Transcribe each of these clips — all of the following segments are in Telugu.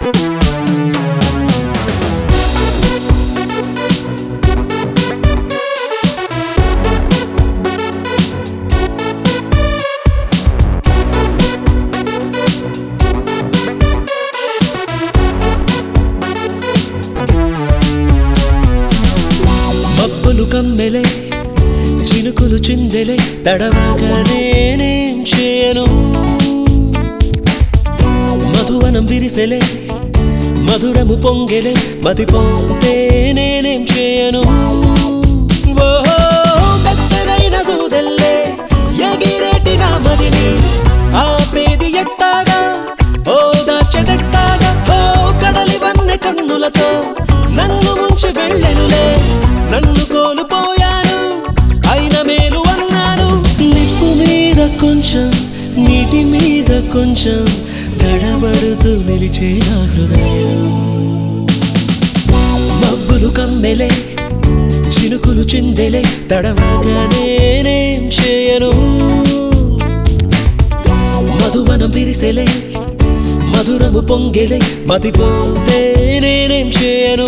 మబ్బులు కమ్మెలే చినుకులు చిందెలే తడవగా నేనేం చేయను మధువనం విరిసెలే మధురము పొంగెలే మతిపోతే నేనేం చేయను ఓహో పెద్దదైన దూదెల్లే ఎగిరేటి నా మదిని ఆపేది ఎట్టాగా ఓ దాచెదట్టాగా ఓ కడలి వన్నె కన్నులతో నన్ను ముంచి వెళ్ళెనులే నన్ను కోల్పోయాను అయిన మేలు అన్నాను నిప్పు మీద కొంచెం నీటి మీద కొంచెం తడబడుతూ నిలిచే నా హృదయం మబ్బులు కమ్మెలే చినుకులు చిందెలే తడవగా నేనేం చేయను మధువనం విరిసెలే మధురము పొంగెలే మతిపోతే నేనేం చేయను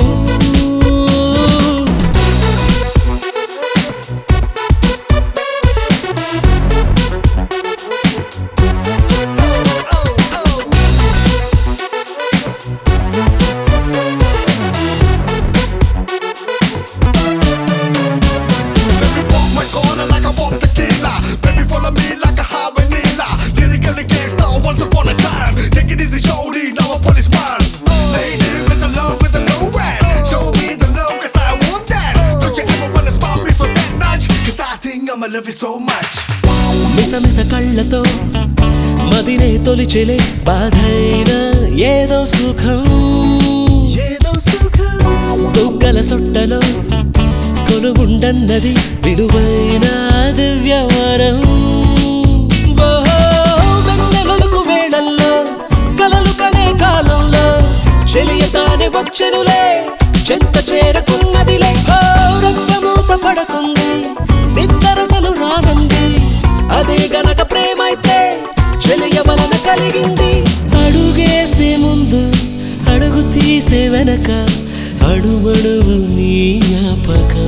Baby, walk my corner like I walk tequila. Baby, follow me like a highway Nila. Lyrically gangsta once upon a time. Take it easy, shorty, now a policeman. Lady with the love, with the low rap. Show me the love, cause I want that. Don't you ever wanna stop me for that notch? Cause I think I'ma love you so much. మిసమిస కళ్ళతో మదినే తొలిచెలే బాధైన ఏదో సుఖం ఏదో సుఖం దుగ్గల సొట్టలో కొలువుండన్నది విలువైన దివ్యవరం ఓహో, వెన్నెలలకు వేళల్లో కలలు కనే కాలంలో చెలియతానే వచ్చెనులే చెంత చేరకున్నదిలే ఓ, రక్తమూత పడకుంది నిద్దరసలు రానంది అదే గనక ప్రేమైతే చెలియ వలన కలిగింది అడుగేసే ముందు అడుగు తీసే వెనక అడుమడుగు నీ జ్ఞాపకం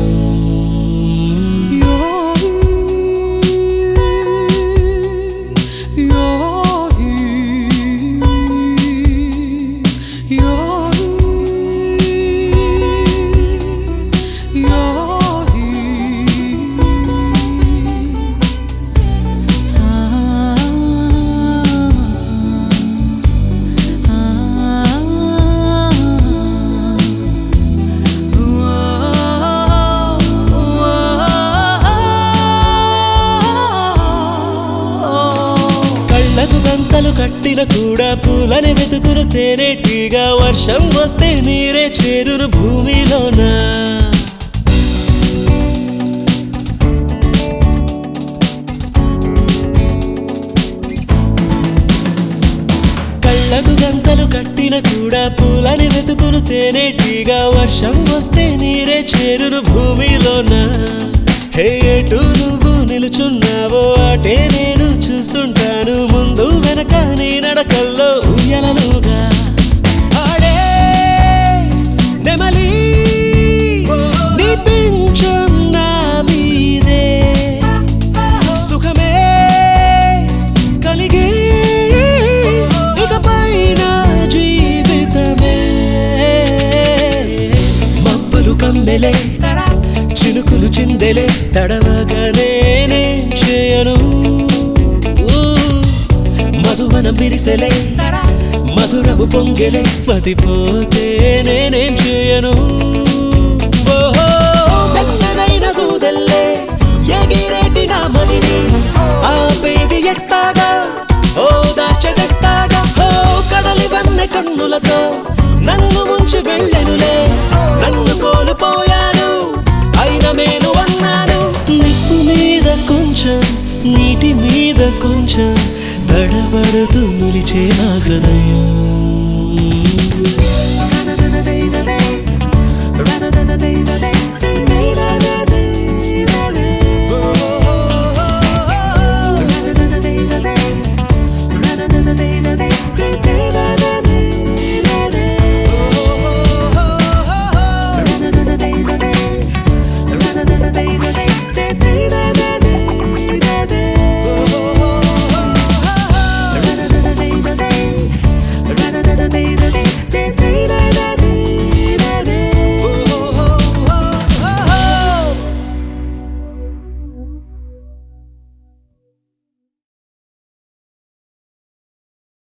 కళ్ళకు గంతలు కట్టిన కూడా పూలని వెతుకులు తేనెటీగా వర్షం వస్తే నీరే చేరును భూమిలోనా కళ్ళకు గంతలు కట్టిన కూడా పూలని వెతుకులు తేనెటీగా వర్షం వస్తే నీరే చేరును భూమిలోన హే ఎటు నువ్వు నిలుచున్నావో అటే నేను చూస్తుంటాను ముందు వెనక నీ నడకల్లో ఉయ్యలలుగా ఆడే నెమలి నీ పింఛం నా మీదే సుఖమే కలిగే ఇకపైన జీవితమే మబ్బులు కమ్మెలే చినుకులు చిందెలే తడవగా నేనేం చేయను ఊ, మధువనం విరిసెలే మధురము పొంగెలే మతిపోతే నేనేం చేయను ఓహో పెద్దదైన దూదెల్లే ఎగిరేటి నా మదిని ఆపేది ఎట్టాగా ఓ దాచెదట్టాగా ఓ కడలి వన్నె కన్నులతో నన్ను ముంచి వెళ్ళెనులే నన్ను కోల్పోయాను అయిన మేలు అన్నాను నిప్పు మీద కొంచెం నీటి మీద కొంచెం తడబడుతూ నిలిచే నా హృదయం